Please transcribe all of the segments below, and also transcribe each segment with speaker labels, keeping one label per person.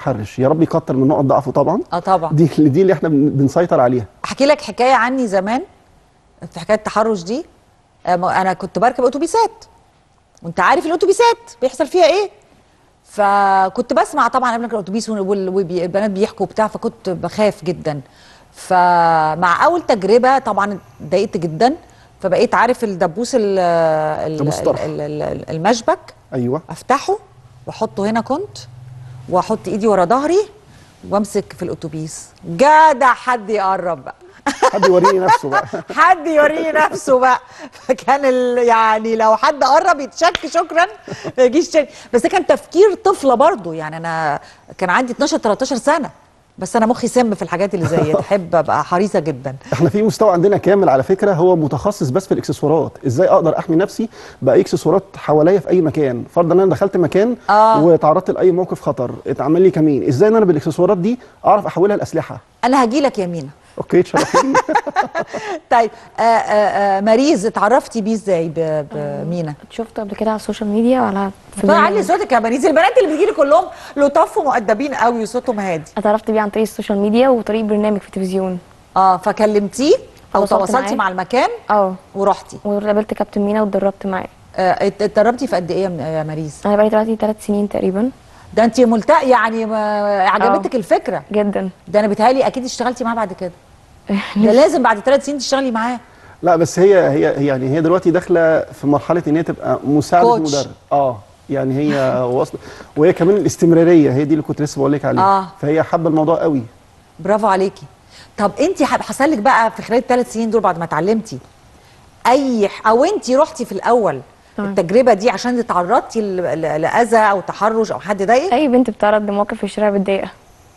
Speaker 1: متحرش يا رب يكتر من نقط ضعفه طبعا
Speaker 2: اه طبعا
Speaker 1: دي دي اللي احنا بن- بنسيطر عليها
Speaker 2: احكي لك حكايه عني زمان في حكايه التحرش دي آه، ما- انا كنت بركب اتوبيسات وانت عارف الاتوبيسات بيحصل فيها ايه فكنت بسمع طبعا قبل الاتوبيس والبنات بيحكوا بتاع فكنت بخاف جدا فمع اول تجربه طبعا اتضايقت جدا فبقيت عارف الدبوس ال- ال-
Speaker 1: دبوس طرح.
Speaker 2: ال- ال- المشبك
Speaker 1: ايوه
Speaker 2: افتحه واحطه هنا كنت واحط ايدي ورا ظهري وامسك في الاتوبيس جدع حد يقرب بقى
Speaker 1: حد يوريني نفسه بقى
Speaker 2: حد يوريني نفسه بقى فكان ال... يعني لو حد قرب يتشك شكرا ما يجيش تاني بس ده كان تفكير طفله برضو يعني انا كان عندي 12 13 سنه بس انا مخي سم في الحاجات اللي زي دي احب ابقى حريصه جدا
Speaker 1: احنا في مستوى عندنا كامل على فكره هو متخصص بس في الاكسسوارات ازاي اقدر احمي نفسي باي اكسسوارات حواليا في اي مكان فرضا ان انا دخلت مكان
Speaker 2: آه.
Speaker 1: وتعرضت لاي موقف خطر اتعمل لي كمين ازاي ان انا بالاكسسوارات دي اعرف احولها لاسلحه
Speaker 2: انا هجي لك يا مينا
Speaker 1: اوكي تشرفيني
Speaker 2: طيب آه آه آه ماريز اتعرفتي بيه ازاي ب- بمينا
Speaker 3: شفته قبل كده على السوشيال ميديا وعلى في
Speaker 2: فعلي
Speaker 3: برنامج.
Speaker 2: صوتك يا ماريز البنات اللي بتجيلي كلهم لطاف ومؤدبين قوي وصوتهم هادي
Speaker 3: اتعرفت بيه عن طريق السوشيال ميديا وطريق برنامج في التلفزيون
Speaker 2: اه فكلمتيه او
Speaker 3: تواصلت
Speaker 2: تواصلتي
Speaker 3: معاه.
Speaker 2: مع المكان
Speaker 3: اه
Speaker 2: ورحتي
Speaker 3: وقابلت كابتن مينا واتدربت معاه
Speaker 2: آه، ات- اتدربتي في قد ايه يا يا ماريز؟
Speaker 3: انا بقالي دلوقتي ثلاث سنين تقريبا
Speaker 2: ده انت ملتق يعني ما- عجبتك الفكره
Speaker 3: جدا
Speaker 2: ده انا بيتهيألي اكيد اشتغلتي معاه بعد كده ده لازم بعد ثلاث سنين تشتغلي معاه
Speaker 1: لا بس هي هي هي- يعني هي دلوقتي داخله في مرحله ان هي تبقى مساعده
Speaker 2: كوتش.
Speaker 1: مدرب اه يعني هي واصله وهي كمان الاستمراريه هي دي اللي كنت لسه بقول لك عليها
Speaker 2: آه.
Speaker 1: فهي حابه الموضوع قوي
Speaker 2: برافو عليكي طب انت حب- حصل لك بقى في خلال الثلاث سنين دول بعد ما اتعلمتي اي ح- او انت رحتي في الاول
Speaker 3: تمام.
Speaker 2: التجربه دي عشان تعرضتي ل- ل- لاذى او تحرش او حد ضايقك
Speaker 3: اي بنت بتعرض لمواقف في الشارع بتضايقها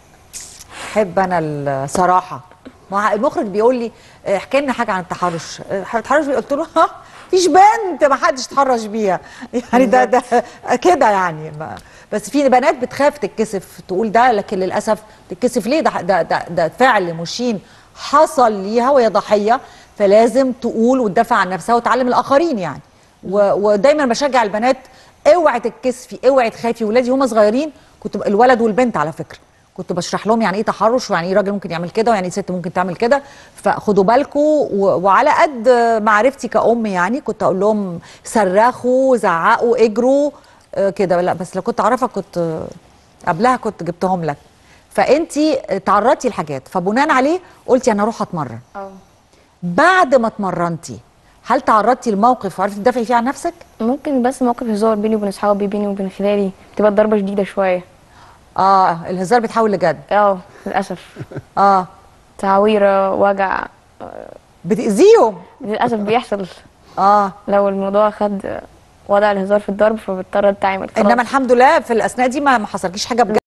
Speaker 2: احب انا الصراحه مع المخرج بيقول لي اه، احكي لنا حاجه عن التحرش اه، التحرش بيه؟ قلت له ها مفيش بنت ما حدش اتحرش بيها يعني ده ده كده يعني ما بس في بنات بتخاف تتكسف تقول ده لكن للاسف تتكسف ليه ده ده ده, ده فعل مشين حصل ليها وهي ضحيه فلازم تقول وتدافع عن نفسها وتعلم الاخرين يعني و- ودايما بشجع البنات اوعي تتكسفي اوعي تخافي ولادي هم صغيرين كنت ب- الولد والبنت على فكره كنت بشرح لهم يعني ايه تحرش ويعني ايه راجل ممكن يعمل كده ويعني ايه ست ممكن تعمل كده فخدوا بالكم وعلى قد معرفتي كأم يعني كنت اقول لهم صرخوا زعقوا اجروا آه، كده لا بس لو كنت اعرفها كنت آه، قبلها كنت جبتهم لك فانتي تعرضتي لحاجات فبناء عليه قلتي انا اروح اتمرن
Speaker 3: اه
Speaker 2: بعد ما اتمرنتي هل تعرضتي لموقف وعرفتي تدافعي فيه عن نفسك؟
Speaker 3: ممكن بس موقف هزار بيني وبين اصحابي بيني وبين خلالي بتبقى الضربه شديده شويه
Speaker 2: اه الهزار بيتحول لجد
Speaker 3: اه للاسف
Speaker 2: اه
Speaker 3: تعويره وجع
Speaker 2: بتأذيهم
Speaker 3: للاسف بيحصل
Speaker 2: اه
Speaker 3: لو الموضوع خد وضع الهزار في الضرب فبضطر اتعامل خلاص.
Speaker 2: انما الحمد لله في الاثناء دي ما ما حصلكيش حاجه بجد